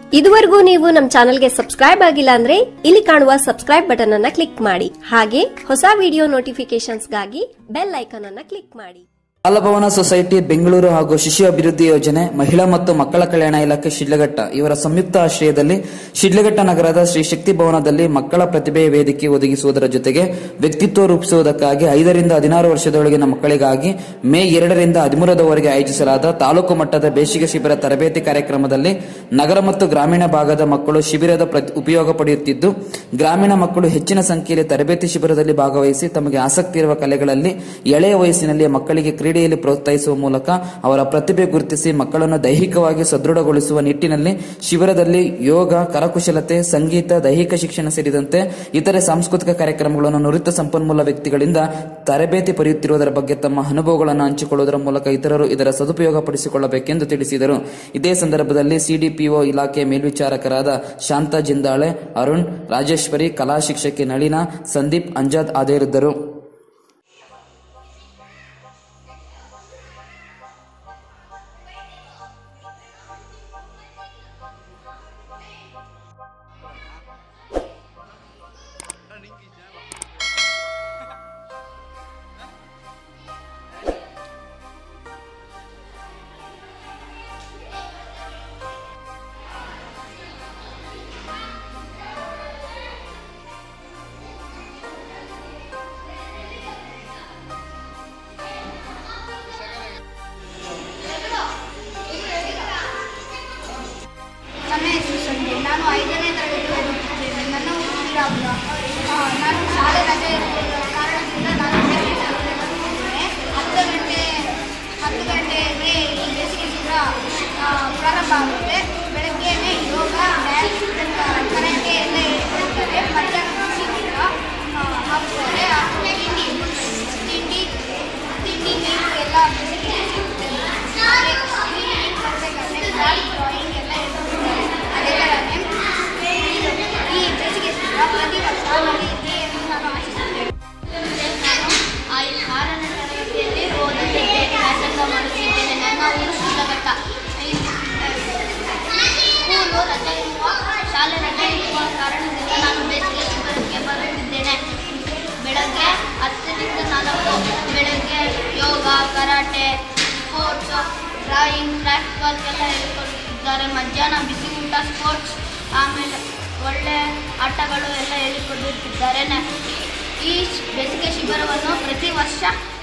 ಇದುವರೆಗೂ ನೀವು ನಮ್ಮ ಚಾನೆಲ್ಗೆ ಸಬ್ಸ್ಕ್ರೈಬ್ ಆಗಿಲ್ಲ ಅಂದ್ರೆ ಇಲ್ಲಿ ಕಾಣುವ ಸಬ್ಸ್ಕ್ರೈಬ್ ಬಟನ್ ಅನ್ನ ಕ್ಲಿಕ್ ಮಾಡಿ ಹಾಗೆ ಹೊಸ ವಿಡಿಯೋ ನೋಟಿಫಿಕೇಶನ್ಸ್ಗಾಗಿ ಬೆಲ್ ಐಕಾನ್ ಅನ್ನ ಕ್ಲಿಕ್ ಮಾಡಿ ಬಾಲಭವನ ಸೊಸೈಟಿ ಬೆಂಗಳೂರು ಹಾಗೂ ಶಿಶು ಅಭಿವೃದ್ಧಿ ಯೋಜನೆ ಮಹಿಳಾ ಮತ್ತು ಮಕ್ಕಳ ಕಲ್ಯಾಣ ಇಲಾಖೆ ಶಿಡ್ಲಘಟ್ಟ ಇವರ ಸಂಯುಕ್ತ ಆಶ್ರಯದಲ್ಲಿ ಶಿಡ್ಲಘಟ್ಟ ನಗರದ ಶ್ರೀ ಶಕ್ತಿ ಭವನದಲ್ಲಿ ಮಕ್ಕಳ ಪ್ರತಿಭೆ ವೇದಿಕೆ ಒದಗಿಸುವುದರ ಜೊತೆಗೆ ವ್ಯಕ್ತಿತ್ವ ರೂಪಿಸುವುದಕ್ಕಾಗಿ ಐದರಿಂದ ಹದಿನಾರು ವರ್ಷದೊಳಗಿನ ಮಕ್ಕಳಿಗಾಗಿ ಮೇ ಎರಡರಿಂದ ಹದಿಮೂರರವರೆಗೆ ಆಯೋಜಿಸಲಾದ ತಾಲೂಕು ಮಟ್ಟದ ಬೇಸಿಗೆ ಶಿಬಿರ ತರಬೇತಿ ಕಾರ್ಯಕ್ರಮದಲ್ಲಿ ನಗರ ಮತ್ತು ಗ್ರಾಮೀಣ ಭಾಗದ ಮಕ್ಕಳು ಶಿಬಿರದ ಪ್ರತಿ- ಉಪಯೋಗ ಪಡೆಯುತ್ತಿದ್ದು ಗ್ರಾಮೀಣ ಮಕ್ಕಳು ಹೆಚ್ಚಿನ ಸಂಖ್ಯೆಯಲ್ಲಿ ತರಬೇತಿ ಶಿಬಿರದಲ್ಲಿ ಭಾಗವಹಿಸಿ ತಮಗೆ ಆಸಕ್ತಿ ಇರುವ ಕಲೆಗಳಲ್ಲಿ ಎಳೆಯ ವಯಸ್ಸಿನಲ್ಲಿ ಮಕ್ಕಳಿಗೆ ಕ್ರೀಡೆಯಲ್ಲಿ ಪ್ರೋತ್ಸಾಹಿಸುವ ಮೂಲಕ ಅವರ ಪ್ರತಿಭೆ ಗುರುತಿಸಿ ಮಕ್ಕಳನ್ನು ದೈಹಿಕವಾಗಿ ಸದೃಢಗೊಳಿಸುವ ನಿಟ್ಟಿನಲ್ಲಿ ಶಿಬಿರದಲ್ಲಿ ಯೋಗ ಕರಕುಶಲತೆ ಸಂಗೀತ ದೈಹಿಕ ಶಿಕ್ಷಣ ಸೇರಿದಂತೆ ಇತರೆ ಸಾಂಸ್ಕೃತಿಕ ಕಾರ್ಯಕ್ರಮಗಳನ್ನು ನುರಿತ ಸಂಪನ್ಮೂಲ ವ್ಯಕ್ತಿಗಳಿಂದ ತರಬೇತಿ ಪಡೆಯುತ್ತಿರುವುದರ ಬಗ್ಗೆ ತಮ್ಮ ಅನುಭವಗಳನ್ನು ಹಂಚಿಕೊಳ್ಳುವುದರ ಮೂಲಕ ಇತರರು ಇದರ ಸದುಪಯೋಗ ಪಡಿಸಿಕೊಳ್ಳಬೇಕೆಂದು ತಿಳಿಸಿದರು ಇದೇ ಸಂದರ್ಭದಲ್ಲಿ ಸಿಡಿಪಿಒ ಇಲಾಖೆ ಮೇಲ್ವಿಚಾರಕರಾದ ಶಾಂತಾ ಜಿಂದಾಳೆ ಅರುಣ್ ರಾಜೇಶ್ವರಿ ಕಲಾ ಶಿಕ್ಷಕಿ ನಳಿನಾ ಸಂದೀಪ್ ಅಂಜಾದ್ ಹಾಜರಿದ್ದರು ನನ್ನ ಹೆಸರು ಸಂಜಯ್ ನಾನು ಐದನೇ ತರಗತಿ ಓದುತ್ತಿದ್ದೇನೆ ನನ್ನ ಊರು ಶ್ರೀರಾಮುಲ ಆ, ನಾನು ಶಾಲೆ ರಜೆ ಇರುವ ಕಾರಣದಿಂದ ನಾನು ಬೇಸಿಗೆ ಶಿಬಿರಕ್ಕೆ ಬಂದಿದ್ದೇನೆ ಹತ್ತು ಗಂಟೆ ಹತ್ತು ಗಂಟೆಗೆ ಈ ಬೇಸಿಗೆ ಶಿಬಿರ ಆ, ಪ್ರಾರಂಭ ಆಗುತ್ತೆ ಬೆಳಗ್ಗೆನೇ ಯೋಗ ಡ್ಯಾನ್ಸ್ ಕರಾಟೆ ಎಲ್ಲ ಹೇಳ್ಕೊಡ್ತಾರೆ ಮಧ್ಯಾಹ್ನ ಕೃಷಿ ಶಿಬಿರ ಆ, ಹಾಕ್ತಾರೆ ಆಮೇಲೆ ತಿಂಡಿ ತಿಂಡಿ ತಿಂಡಿ ನೀರು ಎಲ್ಲ ಬೇಸಿಗೆ ಸಿಗುತ್ತೆ ಹಾಗೆ ನೀರು ಬರಬೇಕಾದ್ರೆ ಕ್ರಾಫ್ಟ್ ಡ್ರಾಯಿಂಗ್ ಎಲ್ಲ ಹೇಳ್ಕೊಡ್ತಾರೆ ಅದೇ ಥರನೇ ಈ ಬೇಸಿಗೆ ಶಿಬಿರ ಪ್ರತಿ ವರ್ಷ ನಡೆಯುತ್ತೆ ಎಂದು ನಾನು ಆಶಿಸುತ್ತೇನೆ ನಾನು ಐ- ಆರನೇ ತರಗತಿಯಲ್ಲಿ ಓದುತ್ತಿದ್ದೇನೆ ವ್ಯಾಸಂಗ ಮಾಡುತ್ತಿದ್ದೇನೆ ನನ್ನ ಊರು ಶಿಲಘಟ್ಟ ಸ್ಕೂಲು ರಜೆ ಇರುವ ಶಾಲೆ ರಜೆ ಇರುವ ಕಾರಣದಿಂದ ನಾನು ಬೇಸಿಗೆ ಶಿಬಿರಕ್ಕೆ ಬರುತ್ತಿದ್ದೇನೆ ಬೆಳಗ್ಗೆ ಹತ್ತರಿಂದ ನಾಲ್ಕು ಬೆಳಗ್ಗೆ yoga karate sports drawing craft work ಎಲ್ಲ ಹೇಳಿಕೊಡುತ್ತಿದ್ದಾರೆ ಮಧ್ಯಾಹ್ನ ಬಿಸಿ ಊಟ ಸ್ಪೋರ್ಟ್ಸ್ ಆಮೇಲೆ ಒಳ್ಳೆ ಆಟಗಳು ಎಲ್ಲ ಹೇಳಿಕೊಡುತ್ತಿದ್ದಾರೆ ನ- ಈ ಬೇಸಿಗೆ ಶಿಬಿರವನ್ನು ಪ್ರತಿ ವರ್ಷ